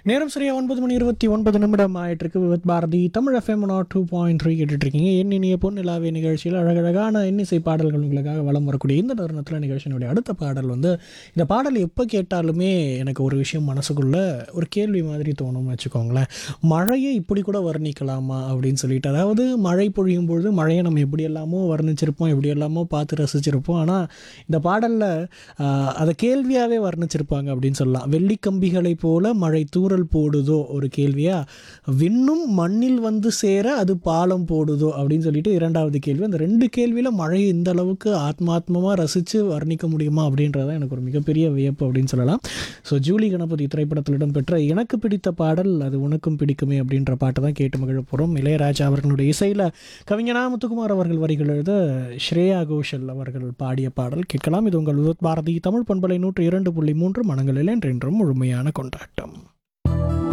நேரம் சரியா ஒன்பது மணி இருபத்தி ஒன்பது நிமிடம் ஆயிட்டிருக்கு வித் பாரதி தமிழ் எஃப்எம் நாட் டூ பாயிண்ட் த்ரீ கேட்டுட்ருக்கீங்க என் இனிய பொன் நிலாவே நிகழ்ச்சியில் அழகழகான இன்னிசை பாடல்கள் உங்களுக்காக வலம் வரக்கூடிய இந்த தருணத்தில் நிகழ்ச்சியினுடைய அடுத்த பாடல் வந்து இந்த பாடல் எப்போ கேட்டாலுமே எனக்கு ஒரு விஷயம் மனசுக்குள்ள ஒரு கேள்வி மாதிரி தோணும்னு வச்சுக்கோங்களேன் மழையை இப்படி கூட வர்ணிக்கலாமா அப்படின்னு சொல்லிட்டு அதாவது மழை பொழியும் பொழுது மழையை நம்ம எப்படி எல்லாமோ வர்ணிச்சிருப்போம் எப்படி எல்லாமோ பார்த்து ரசிச்சிருப்போம் ஆனால் இந்த பாடலில் அதை கேள்வியாகவே வர்ணிச்சிருப்பாங்க அப்படின்னு சொல்லலாம் வெள்ளிக்கம்பிகளைப் போல மழை தூறல் போடுதோ ஒரு கேள்வியா விண்ணும் மண்ணில் வந்து சேர அது பாலம் போடுதோ அப்படின்னு சொல்லிட்டு இரண்டாவது கேள்வி அந்த ரெண்டு கேள்வியில் மழையை இந்த அளவுக்கு ஆத்மாத்மமாக ரசித்து வர்ணிக்க முடியுமா அப்படின்றது தான் எனக்கு ஒரு மிகப்பெரிய வியப்பு அப்படின்னு சொல்லலாம் ஸோ ஜூலி கணபதி திரைப்படத்தில் இடம்பெற்ற எனக்கு பிடித்த பாடல் அது உனக்கும் பிடிக்குமே அப்படின்ற பாட்டை தான் கேட்டு மகிழ போகிறோம் இளையராஜா அவர்களுடைய இசையில் கவிஞனா முத்துக்குமார் அவர்கள் வரிகள் எழுத ஸ்ரேயா கோஷல் அவர்கள் பாடிய பாடல் கேட்கலாம் இது உங்கள் பாரதி தமிழ் பண்பலை நூற்று இரண்டு புள்ளி மூன்று மனங்களில் என்றென்றும் முழுமையான கொண்டாட்டம்